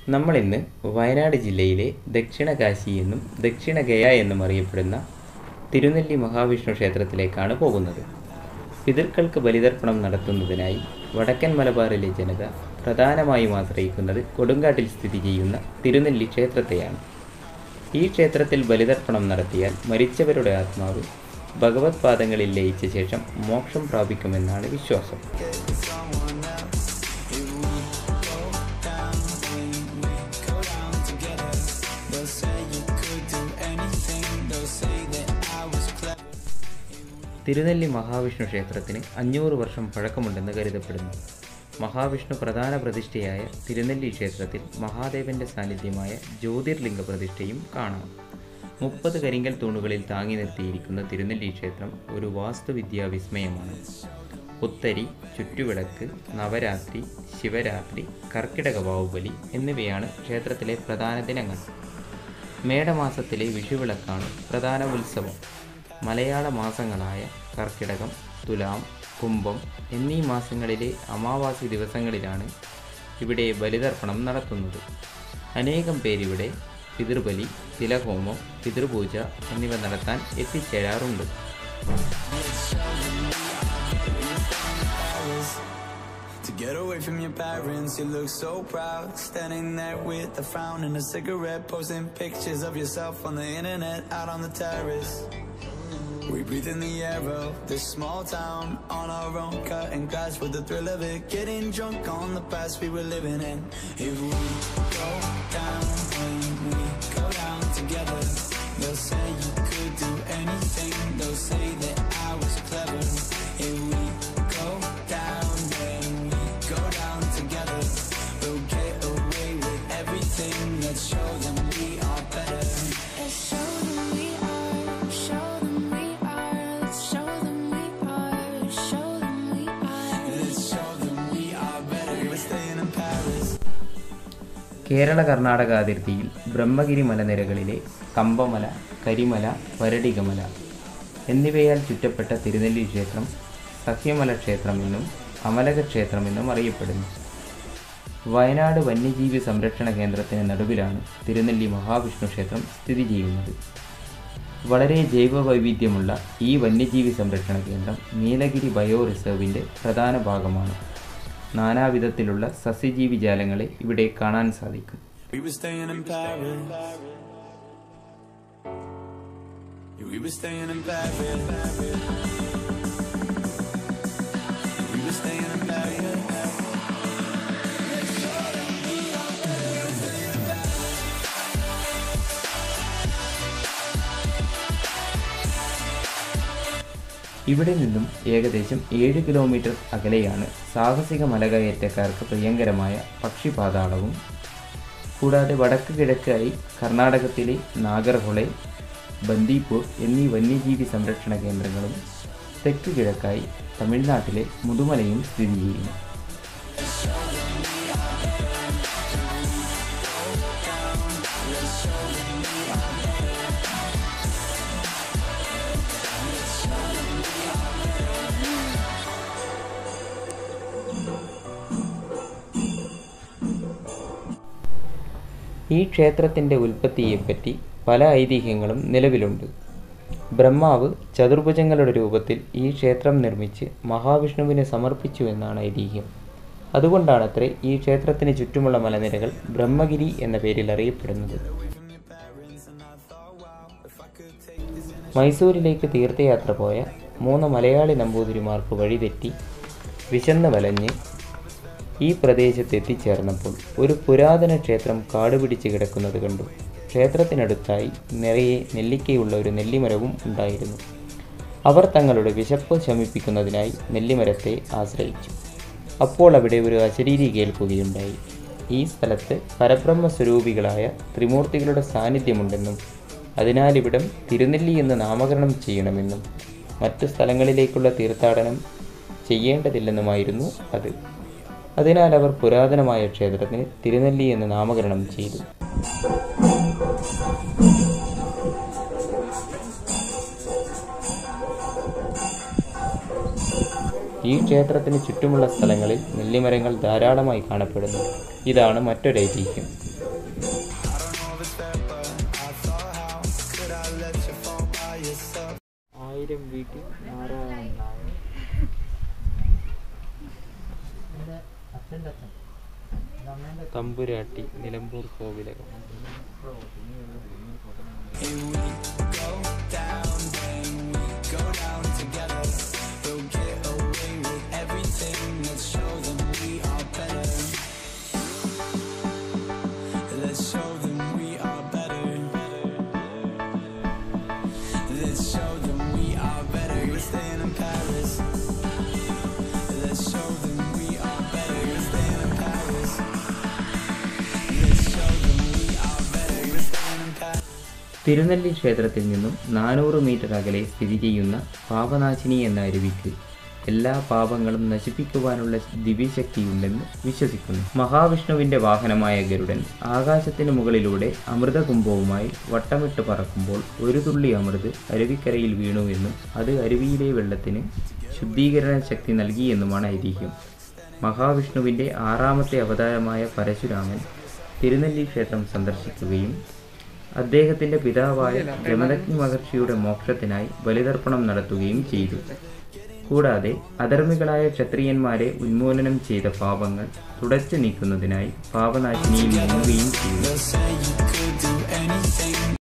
നമ്മളിന്ന് വയനാട് ജില്ലയിലെ ദക്ഷിണ കാശി എന്നും ദക്ഷിണ ഗയ എന്നും അറിയപ്പെടുന്ന തിരുനെല്ലി മഹാവിഷ്ണു ക്ഷേത്രത്തിലേക്കാണ് പോകുന്നത് പിതൃക്കൾക്ക് ബലിതർപ്പണം നടത്തുന്നതിനായി വടക്കൻ മലബാറിലെ ജനത പ്രധാനമായും ആശ്രയിക്കുന്നത് കൊടുങ്കാട്ടിൽ സ്ഥിതി ചെയ്യുന്ന തിരുനെല്ലി ക്ഷേത്രത്തെയാണ് ഈ ക്ഷേത്രത്തിൽ ബലിതർപ്പണം നടത്തിയാൽ മരിച്ചവരുടെ ആത്മാവ് ഭഗവത് പാദങ്ങളിൽ ലയിച്ച ശേഷം മോക്ഷം പ്രാപിക്കുമെന്നാണ് വിശ്വാസം തിരുനെല്ലി മഹാവിഷ്ണു ക്ഷേത്രത്തിന് അഞ്ഞൂറ് വർഷം പഴക്കമുണ്ടെന്ന് കരുതപ്പെടുന്നു മഹാവിഷ്ണു പ്രധാന പ്രതിഷ്ഠയായ തിരുനെല്ലി ക്ഷേത്രത്തിൽ മഹാദേവന്റെ സാന്നിധ്യമായ ജ്യോതിർലിംഗ പ്രതിഷ്ഠയും കാണാം മുപ്പത് കരിങ്കൽ തൂണുകളിൽ താങ്ങി നിർത്തിയിരിക്കുന്ന തിരുനെല്ലി ക്ഷേത്രം ഒരു വാസ്തുവിദ്യാ വിസ്മയമാണ് പുത്തരി ചുറ്റുവിളക്ക് നവരാത്രി ശിവരാത്രി കർക്കിടക ബാഹുബലി എന്നിവയാണ് ക്ഷേത്രത്തിലെ പ്രധാന ദിനങ്ങൾ മേടമാസത്തിലെ വിഷുവിളക്കാണ് പ്രധാന ഉത്സവം മലയാള മാസങ്ങളായ കർക്കിടകം തുലാം കുംഭം എന്നീ മാസങ്ങളിലെ അമാവാസി ദിവസങ്ങളിലാണ് ഇവിടെ ബലിതർപ്പണം നടത്തുന്നത് അനേകം പേരിവിടെ പിതൃബലി തിലഹോമം പിതൃപൂജ എന്നിവ നടത്താൻ എത്തിച്ചേരാറുണ്ട് To get away from your parents, you look so proud. Standing there with a frown and a cigarette, posting pictures of yourself on the internet, out on the terrace. We breathe in the air of this small town on our own, cutting glass with the thrill of it. Getting drunk on the past we were living in. If we go down, when we go down together, they'll say you could do anything. They'll say that I was clever. If we go down, then we go down together. We'll get away with everything. Let's show them we are better. Let's show them we are, show them we are, let's show them we are, show them we are. Let's show them we are better. We're staying in Paris. Kerala Karnataka അതിർത്തിയിൽ ബ്രഹ്മഗിരി മലനിരകളിലെ കമ്പമല കരിമല വരടികമല എന്നിവയാൽ ചുറ്റപ്പെട്ട തിരുനെല്ലി ക്ഷേത്രം സഹ്യമല ക്ഷേത്രമെന്നും അമലക ക്ഷേത്രമെന്നും അറിയപ്പെടുന്നു വയനാട് വന്യജീവി സംരക്ഷണ കേന്ദ്രത്തിന് നടുവിലാണ് തിരുനെല്ലി മഹാവിഷ്ണു ക്ഷേത്രം സ്ഥിതി ചെയ്യുന്നത് വളരെ ജൈവ വൈവിധ്യമുള്ള ഈ വന്യജീവി സംരക്ഷണ കേന്ദ്രം നീലഗിരി ബയോ റിസർവിൻ്റെ പ്രധാന ഭാഗമാണ് നാനാവിധത്തിലുള്ള സസ്യജീവി ജാലങ്ങളെ ഇവിടെ കാണാൻ സാധിക്കും We were staying in Paris. We were staying in Paris. We were staying in Paris. ഇവിടെ നിന്നും ഏകദേശം ഏഴ് കിലോമീറ്റർ അകലെയാണ് സാഹസിക മലകയറ്റക്കാർക്ക് പ്രിയങ്കരമായ പക്ഷിപാതാളവും കൂടാതെ വടക്ക് കിഴക്കായി കർണാടകത്തിലെ നാഗർഹൊളെ ബന്ദീപൂർ എന്നീ വന്യജീവി സംരക്ഷണ കേന്ദ്രങ്ങളും തെക്ക് കിഴക്കായി തമിഴ്നാട്ടിലെ മുതുമലയും സ്ഥിതി ചെയ്യുന്നു ഈ ക്ഷേത്രത്തിൻ്റെ ഉൽപ്പത്തിയെപ്പറ്റി പല ഐതിഹ്യങ്ങളും നിലവിലുണ്ട് ബ്രഹ്മാവ് ചതുർഭുജങ്ങളുടെ രൂപത്തിൽ ഈ ക്ഷേത്രം നിർമ്മിച്ച് മഹാവിഷ്ണുവിന് സമർപ്പിച്ചു എന്നാണ് ഐതിഹ്യം അതുകൊണ്ടാണത്രേ ഈ ക്ഷേത്രത്തിന് ചുറ്റുമുള്ള മലനിരകൾ ബ്രഹ്മഗിരി എന്ന പേരിൽ അറിയപ്പെടുന്നത് മൈസൂരിലേക്ക് തീർത്ഥയാത്ര പോയ മൂന്ന് മലയാളി നമ്പൂതിരിമാർക്ക് വഴിതെറ്റി വിശന്ന് വലഞ്ഞ് ഈ പ്രദേശത്ത് എത്തിച്ചേർന്നപ്പോൾ ഒരു പുരാതന ക്ഷേത്രം കാടുപിടിച്ച് കിടക്കുന്നത് കണ്ടു ക്ഷേത്രത്തിനടുത്തായി നിറയെ നെല്ലിക്കയുള്ള ഒരു നെല്ലിമരവും ഉണ്ടായിരുന്നു അവർ തങ്ങളുടെ വിശപ്പ് ശമിപ്പിക്കുന്നതിനായി നെല്ലിമരത്തെ ആശ്രയിച്ചു അപ്പോൾ അവിടെ ഒരു അശരീരി കേൾക്കുകയുണ്ടായി ഈ സ്ഥലത്ത് പരബ്രഹ്മ സ്വരൂപികളായ ത്രിമൂർത്തികളുടെ സാന്നിധ്യമുണ്ടെന്നും അതിനാൽ ഇവിടം തിരുനെല്ലി എന്ന് നാമകരണം ചെയ്യണമെന്നും മറ്റു സ്ഥലങ്ങളിലേക്കുള്ള തീർത്ഥാടനം ചെയ്യേണ്ടതില്ലെന്നുമായിരുന്നു അത് അതിനാൽ അവർ പുരാതനമായ ക്ഷേത്രത്തിന് തിരുനെല്ലി എന്ന് നാമകരണം ചെയ്തു ഈ ക്ഷേത്രത്തിന് ചുറ്റുമുള്ള സ്ഥലങ്ങളിൽ നെല്ലിമരങ്ങൾ ധാരാളമായി കാണപ്പെടുന്നു ഇതാണ് മറ്റൊരു ഐതിഹ്യം ആയിരം വീട്ടിൽ നാരായണനായ തമ്പുരാട്ടി നിലമ്പൂർ കോവിലകം Let's show them we are better. Let's show them we are better. You're staying in Paris. Let's show them we are better. You're staying in Paris. Let's show them we are better. You're staying in Paris. Thirunelli ക്ഷേത്രത്തിൽ നിന്നും നാനൂറ് metre അകലെ സ്ഥിതി ചെയ്യുന്ന പാപനാശിനി എന്ന അരുവിക്ക് എല്ലാ പാപങ്ങളും നശിപ്പിക്കുവാനുള്ള ദിവ്യശക്തിയുണ്ടെന്ന് വിശ്വസിക്കുന്നു മഹാവിഷ്ണുവിന്റെ വാഹനമായ ഗരുഡൻ ആകാശത്തിന് മുകളിലൂടെ അമൃതകുംഭവുമായി വട്ടമിട്ട് പറക്കുമ്പോൾ ഒരു തുള്ളി അമൃത് അരുവിക്കരയിൽ വീണുവെന്നും അത് അരുവിയിലെ വെള്ളത്തിന് ശുദ്ധീകരണ ശക്തി നൽകിയെന്നുമാണ് ഐതിഹ്യം മഹാവിഷ്ണുവിന്റെ ആറാമത്തെ അവതാരമായ പരശുരാമൻ തിരുനെല്ലി ക്ഷേത്രം സന്ദർശിക്കുകയും അദ്ദേഹത്തിന്റെ പിതാവായ ജമദഗ്നി മഹർഷിയുടെ മോക്ഷത്തിനായി ബലിതർപ്പണം നടത്തുകയും ചെയ്തു കൂടാതെ അധർമ്മികളായ ക്ഷത്രിയന്മാരെ ഉന്മൂലനം ചെയ്ത പാപങ്ങൾ തുടച്ചു നീക്കുന്നതിനായി പാപനാശിനിയിൽ മുങ്ങുകയും ചെയ്തു They'll say you could do anything.